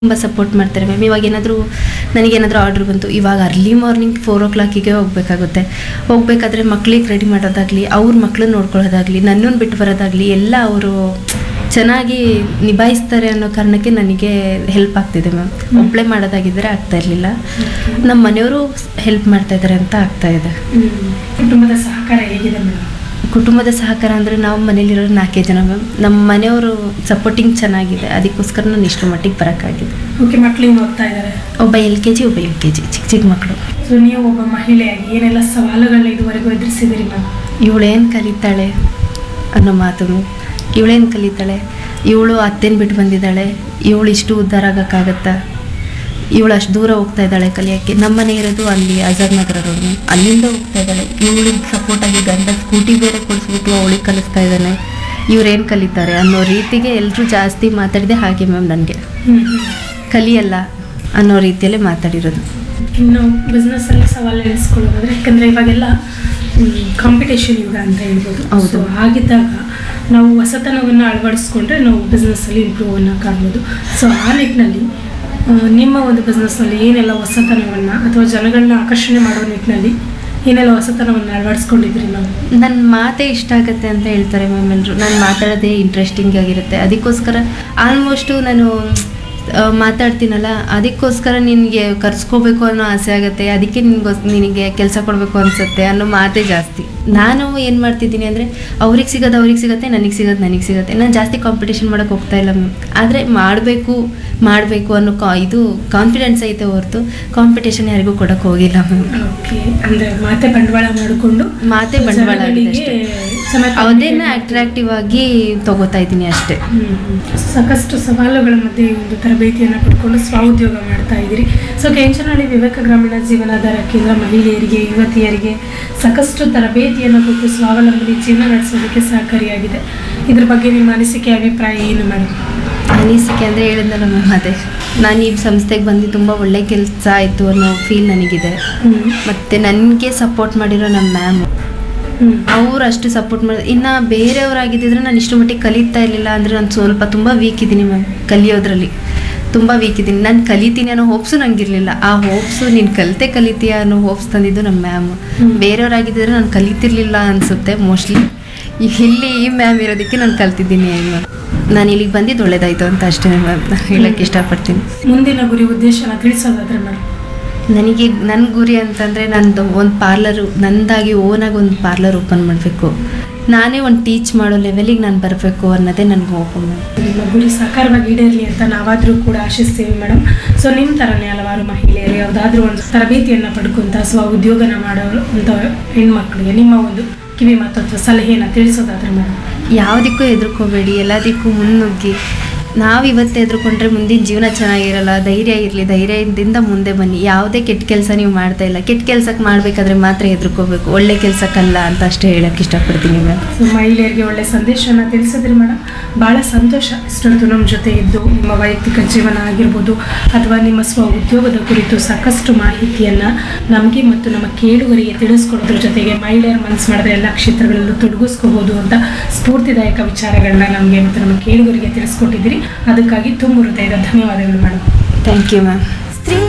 ತುಂಬ ಸಪೋರ್ಟ್ ಮಾಡ್ತಾರೆ ಮ್ಯಾಮ್ ಇವಾಗ ಏನಾದರೂ ನನಗೇನಾದರೂ ಆರ್ಡ್ರ್ ಬಂತು ಇವಾಗ ಅರ್ಲಿ ಮಾರ್ನಿಂಗ್ ಫೋರ್ ಓ ಕ್ಲಾಕಿಗೆ ಹೋಗಬೇಕಾಗುತ್ತೆ ಹೋಗ್ಬೇಕಾದ್ರೆ ಮಕ್ಳಿಗೆ ರೆಡಿ ಮಾಡೋದಾಗಲಿ ಅವ್ರ ಮಕ್ಳನ್ನ ನೋಡ್ಕೊಳ್ಳೋದಾಗಲಿ ನನ್ನನ್ನು ಬಿಟ್ಟು ಬರೋದಾಗಲಿ ಎಲ್ಲ ಅವರು ಚೆನ್ನಾಗಿ ನಿಭಾಯಿಸ್ತಾರೆ ಅನ್ನೋ ಕಾರಣಕ್ಕೆ ನನಗೆ ಹೆಲ್ಪ್ ಆಗ್ತಿದೆ ಮ್ಯಾಮ್ ಒಬ್ಬಳೇ ಮಾಡೋದಾಗಿದ್ದರೆ ಆಗ್ತಾ ಇರಲಿಲ್ಲ ನಮ್ಮ ಮನೆಯವರು ಹೆಲ್ಪ್ ಮಾಡ್ತಾ ಇದ್ದಾರೆ ಅಂತ ಆಗ್ತಾ ಇದೆ ಕುಟುಂಬದ ಸಹಕಾರ ಹೇಗಿದೆ ಮೇಡಮ್ ಕುಟುಂಬದ ಸಹಕಾರ ಅಂದರೆ ನಾವು ಮನೇಲಿರೋ ನಾಲ್ಕೇ ಜನ ಮ್ಯಾಮ್ ನಮ್ಮ ಮನೆಯವರು ಸಪೋರ್ಟಿಂಗ್ ಚೆನ್ನಾಗಿದೆ ಅದಕ್ಕೋಸ್ಕರ ನಾನು ಇಷ್ಟು ಮಟ್ಟಿಗೆ ಬರೋಕ್ಕಾಗಿದೆ ಓಕೆ ಮಕ್ಳಿಗೆ ಓದ್ತಾ ಇದ್ದಾರೆ ಒಬ್ಬ ಎಲ್ ಕೆ ಜಿ ಒಬ್ಬ ಯು ಕೆ ಜಿ ಚಿಕ್ಕ ಚಿಕ್ಕ ಮಕ್ಕಳು ಸೊ ನೀವು ಒಬ್ಬ ಮಹಿಳೆಯಾಗಿ ಏನೆಲ್ಲ ಸವಾಲುಗಳನ್ನ ಇದುವರೆಗೂ ಎದುರಿಸಿದಿರಿ ಮ್ಯಾಮ್ ಇವಳೇನು ಕಲಿತಾಳೆ ಅನ್ನೋ ಮಾತು ಇವಳೇನು ಕಲಿತಾಳೆ ಇವಳು ಅತ್ತೆನ ಬಿಟ್ಟು ಬಂದಿದ್ದಾಳೆ ಇವಳು ಇಷ್ಟು ಉದ್ಧಾರ ಆಗೋಕ್ಕಾಗತ್ತಾ ಇವಳು ಅಷ್ಟು ದೂರ ಹೋಗ್ತಾ ಇದ್ದಾಳೆ ಕಲಿಯೋಕ್ಕೆ ನಮ್ಮ ಮನೆ ಇರೋದು ಅಲ್ಲಿ ಆಜಾದ್ ನಗರ ರೋಡ್ ಅಲ್ಲಿಂದ ಹೋಗ್ತಾ ಇದ್ದಾಳೆ ಇವಳಿಗೆ ಸಪೋರ್ಟಾಗಿ ಗಂಡ ಸ್ಕೂಟಿ ಬೇರೆ ಕೊಡಿಸ್ಬಿಟ್ಟು ಅವಳಿಗೆ ಕಲಿಸ್ತಾ ಇದ್ದಾನೆ ಇವ್ರೇನು ಕಲಿತಾರೆ ಅನ್ನೋ ರೀತಿಗೆ ಎಲ್ಲರೂ ಜಾಸ್ತಿ ಮಾತಾಡಿದೆ ಹಾಗೆ ಮ್ಯಾಮ್ ನನಗೆ ಕಲಿಯಲ್ಲ ಅನ್ನೋ ರೀತಿಯಲ್ಲೇ ಮಾತಾಡಿರೋದು ಇನ್ನು business ಅಲ್ಲಿ ಸವಾಲು ಎದುರಿಸ್ಕೊಳ್ಳೋದಾದ್ರೆ ಯಾಕಂದ್ರೆ ಇವಾಗೆಲ್ಲ ಕಾಂಪಿಟೇಷನ್ ಯುಗ ಅಂತ ಹೇಳ್ಬೋದು ಹೌದು. ಸೊ ಹಾಗಿದ್ದಾಗ ನಾವು ಹೊಸತನವನ್ನು ಅಳವಡಿಸ್ಕೊಂಡ್ರೆ ನಾವು ಬಿಸ್ನೆಸ್ಸಲ್ಲಿ ಇಂಪ್ರೂವ್ ಅನ್ನ ಕಾಣ್ಬೋದು ಸೊ ಆ ನಿಟ್ಟಿನಲ್ಲಿ ಆ, ನಿಮ್ಮ ಒಂದು ಬಿಸ್ನೆಸ್ನಲ್ಲಿ ಏನೆಲ್ಲ ಹೊಸತನವನ್ನು ಅಥವಾ ಜನಗಳನ್ನ ಆಕರ್ಷಣೆ ಮಾಡೋ ನಿಟ್ಟಿನಲ್ಲಿ ಏನೆಲ್ಲ ಹೊಸತನವನ್ನು ಅಳವಡಿಸ್ಕೊಂಡಿದ್ರಿ ನಾವು ನನ್ನ ಮಾತೇ ಇಷ್ಟ ಆಗುತ್ತೆ ಅಂತ ಹೇಳ್ತಾರೆ ಮ್ಯಾಮ್ ಎಲ್ಲರೂ ನಾನು ಮಾತಾಡೋದೇ ಇಂಟ್ರೆಸ್ಟಿಂಗ್ ಆಗಿರುತ್ತೆ ಅದಕ್ಕೋಸ್ಕರ ಆಲ್ಮೋಸ್ಟು ನಾನು ಆ, ಮಾತಾಡ್ತೀನಲ್ಲ ಅದಕ್ಕೋಸ್ಕರ ನಿನಗೆ ಕರ್ಸ್ಕೋಬೇಕು ಅನ್ನೋ ಆಸೆ ಆಗುತ್ತೆ ಅದಕ್ಕೆ ನಿನ್ಗೋಸ್ ನಿನಗೆ ಕೆಲಸ ಕೊಡಬೇಕು ಅನಿಸುತ್ತೆ ಅನ್ನೋ ಮಾತೇ ಜಾಸ್ತಿ ನಾನು ಏನು ಮಾಡ್ತಿದ್ದೀನಿ ಅಂದರೆ ಅವ್ರಿಗೆ ಸಿಗೋದು ಅವ್ರಿಗೆ ಸಿಗುತ್ತೆ ನನಗೆ ಸಿಗೋದು ನನಗೆ ಸಿಗುತ್ತೆ ನಾನು ಜಾಸ್ತಿ ಕಾಂಪಿಟೇಷನ್ ಮಾಡೋಕ್ಕೆ ಹೋಗ್ತಾ ಇಲ್ಲ ಮ್ಯಾಮ್ ಆದರೆ ಮಾಡಬೇಕು ಮಾಡಬೇಕು ಅನ್ನೋ ಕಾ ಇದು ಕಾನ್ಫಿಡೆನ್ಸ್ ಐತೆ ಹೊರತು ಕಾಂಪಿಟೇಷನ್ ಯಾರಿಗೂ ಕೊಡೋಕ್ಕೆ ಹೋಗಿಲ್ಲ ಮ್ಯಾಮ್ ಓಕೆ ಅಂದ್ರೆ ಮಾತೆ ಬಂಡವಾಳ ಮಾಡಿಕೊಂಡು ಮಾತೇ ಬಂಡವಾಳ ಆಗಿದೆ ಅಷ್ಟೇ ಅದೇನ ಅಟ್ರಾಕ್ಟಿವ್ ಆಗಿ ತಗೋತಾ ಇದ್ದೀನಿ ಅಷ್ಟೇ ಸಾಕಷ್ಟು ಸವಾಲುಗಳ ಮಧ್ಯೆ ಈ ಒಂದು ತರಬೇತಿಯನ್ನು ಪಡ್ಕೊಂಡು ಸ್ವಉದ್ಯೋಗ ಮಾಡ್ತಾ ಇದ್ದೀರಿ ಸೊ ಕೆಂಚನಹಳ್ಳಿ ವಿವೇಕ ಗ್ರಾಮೀಣ ಜೀವನಾಧಾರ ಕೇಂದ್ರ ಮಹಿಳೆಯರಿಗೆ ಯುವತಿಯರಿಗೆ ಸಾಕಷ್ಟು ತರಬೇತಿಯನ್ನು ಕೊಟ್ಟು ಸ್ವಾವಲಂಬನೆ ಜೀವನ ನಡೆಸೋದಕ್ಕೆ ಸಹಕಾರಿಯಾಗಿದೆ ಇದ್ರ ಬಗ್ಗೆ ನಿಮ್ಮ ಅನಿಸಿಕೆ ಅಭಿಪ್ರಾಯ ಏನು ಮೇಡಮ್ ಅನಿಸಿಕೆ ಅಂದರೆ ಹೇಳಿದ್ನಲ್ಲ ಮ್ಯಾಮ್ ಅದೇ ನಾನು ಈ ಸಂಸ್ಥೆಗೆ ಬಂದು ತುಂಬ ಒಳ್ಳೆ ಕೆಲಸ ಆಯಿತು ಅನ್ನೋ ಫೀಲ್ ನನಗಿದೆ ಮತ್ತು ನನಗೆ ಸಪೋರ್ಟ್ ಮಾಡಿರೋ ನಮ್ಮ ಮ್ಯಾಮು ಅವ್ರು ಅಷ್ಟು ಸಪೋರ್ಟ್ ಮಾಡಿ ಇನ್ನು ಬೇರೆಯವರಾಗಿದ್ದಿದ್ರೆ ನಾನು ಇಷ್ಟು ಮಟ್ಟಿಗೆ ಕಲಿತಾ ಇರಲಿಲ್ಲ ಅಂದರೆ ನಾನು ಸ್ವಲ್ಪ ತುಂಬ ವೀಕ್ ಇದ್ದೀನಿ ಮ್ಯಾಮ್ ಕಲಿಯೋದ್ರಲ್ಲಿ ತುಂಬ ವೀಕ್ ಇದ್ದೀನಿ ನಾನು ಕಲಿತೀನಿ ಅನ್ನೋ ಹೋಪ್ಸು ನಂಗಿರಲಿಲ್ಲ ಆ ಹೋಪ್ಸು ನೀನು ಕಲಿತೆ ಕಲಿತೀಯ ಅನ್ನೋ ಹೋಪ್ಸ್ ತಂದಿದ್ದು ನಮ್ಮ ಮ್ಯಾಮ್ ಹ್ಮ್. ಬೇರೆಯವರಾಗಿದ್ದರೆ ನಾನು ಕಲಿತಿರ್ಲಿಲ್ಲ ಅನಿಸುತ್ತೆ ಮೋಸ್ಟ್ಲಿ ಇಲ್ಲಿ ಈ ಮ್ಯಾಮ್ ಇರೋದಕ್ಕೆ ನಾನು ಕಲ್ತಿದ್ದೀನಿ ಮ್ಯಾಮ್ ನಾನು ಇಲ್ಲಿಗೆ ಬಂದಿದ್ದು ಒಳ್ಳೇದಾಯಿತು ಅಂತ ಅಷ್ಟೇ ಮ್ಯಾಮ್ ಹೇಳೋಕ್ಕೆ ಇಷ್ಟಪಡ್ತೀನಿ ಮುಂದಿನ ಗುರಿ ಉದ್ದೇಶನ ತಿಳಿಸೋದಾದ್ರೆ ಮೇಡಮ್ ನನಗೆ ನನ್ನ ಗುರಿ ಅಂತಂದರೆ ನಂದು ಒಂದು ಪಾರ್ಲರು ನಂದಾಗಿ ಓನಾಗಿ ಒಂದು ಪಾರ್ಲರ್ ಓಪನ್ ಮಾಡಬೇಕು ನಾನೇ ಒಂದು ಟೀಚ್ ಮಾಡೋ ಲೆವೆಲಿಗೆ ನಾನು ಬರಬೇಕು ಅನ್ನೋದೇ ನನಗೆ ಹೋಗು ನಿಮ್ಮ ಗುರಿ ಸಾಕಾರವಾಗಿ ಈಡೇರಲಿ ಅಂತ ನಾವಾದರೂ ಕೂಡ ಆಶಿಸ್ತೀವಿ ಮೇಡಮ್ ಸೊ ನಿಮ್ಮ ಥರನೇ ಹಲವಾರು ಮಹಿಳೆಯರು ಯಾವುದಾದ್ರೂ ಒಂದು ತರಬೇತಿಯನ್ನು ಪಡ್ಕೊಂತ ಸ್ವ ಉದ್ಯೋಗನ ಮಾಡೋರು ಅಂತ ಹೆಣ್ಮಕ್ಳಿಗೆ ನಿಮ್ಮ ಒಂದು ಕಿವಿ ಮಾತು ಅಥವಾ ಸಲಹೆಯನ್ನು ತಿಳಿಸೋದಾದ್ರೆ ಮೇಡಮ್ ಯಾವುದಕ್ಕೂ ಹೆದರ್ಕೋಬೇಡಿ ಎಲ್ಲದಕ್ಕೂ ಮುನ್ನುಗ್ಗಿ ನಾವು ಇವತ್ತು ಹೆದರ್ಕೊಂಡ್ರೆ ಮುಂದಿನ ಜೀವನ ಚೆನ್ನಾಗಿರಲ್ಲ ಧೈರ್ಯ ಇರಲಿ ಧೈರ್ಯದಿಂದ ಮುಂದೆ ಬನ್ನಿ ಯಾವುದೇ ಕೆಟ್ಟ ಕೆಲಸ ನೀವು ಮಾಡ್ತಾ ಇಲ್ಲ ಕೆಟ್ಟ ಕೆಲಸಕ್ಕೆ ಮಾಡಬೇಕಾದ್ರೆ ಮಾತ್ರ ಹೆದರ್ಕೋಬೇಕು ಒಳ್ಳೆ ಕೆಲಸಕ್ಕಲ್ಲ ಅಂತ ಅಷ್ಟೇ ಹೇಳೋಕ್ಕೆ ಇಷ್ಟಪಡ್ತೀನಿ ಮ್ಯಾಮ್ ಸೊ ಮಹಿಳೆಯರಿಗೆ ಒಳ್ಳೆ ಸಂದೇಶನ ತಿಳಿಸಿದ್ರಿ ಮೇಡಮ್ ಭಾಳ ಸಂತೋಷ ಇಷ್ಟೊತ್ತು ನಮ್ಮ ಜೊತೆ ಇದ್ದು ನಿಮ್ಮ ವೈಯಕ್ತಿಕ ಜೀವನ ಆಗಿರ್ಬೋದು ಅಥವಾ ನಿಮ್ಮ ಸ್ವ ಉದ್ಯೋಗದ ಕುರಿತು ಸಾಕಷ್ಟು ಮಾಹಿತಿಯನ್ನು ನಮಗೆ ಮತ್ತು ನಮ್ಮ ಕೇಳುಗರಿಗೆ ತಿಳಿಸ್ಕೊಡೋದ್ರ ಜೊತೆಗೆ ಮಹಿಳೆಯರ ಮನಸ್ಸು ಮಾಡಿದ್ರೆ ಎಲ್ಲ ಕ್ಷೇತ್ರಗಳಲ್ಲೂ ತೊಡಗಿಸ್ಕೋಬೋದು ಅಂತ ಸ್ಫೂರ್ತಿದಾಯಕ ವಿಚಾರಗಳನ್ನ ನಮಗೆ ಮತ್ತು ನಮ್ಮ ಕೇಳುಗರಿಗೆ ತಿಳಿಸ್ಕೊಟ್ಟಿದ್ದೀರಿ ಅದಕ್ಕಾಗಿ ತುಂಬ ಹೃದಯದ ಧನ್ಯವಾದಗಳು ಮೇಡಮ್ ಥ್ಯಾಂಕ್ ಯು ಮ್ಯಾಮ್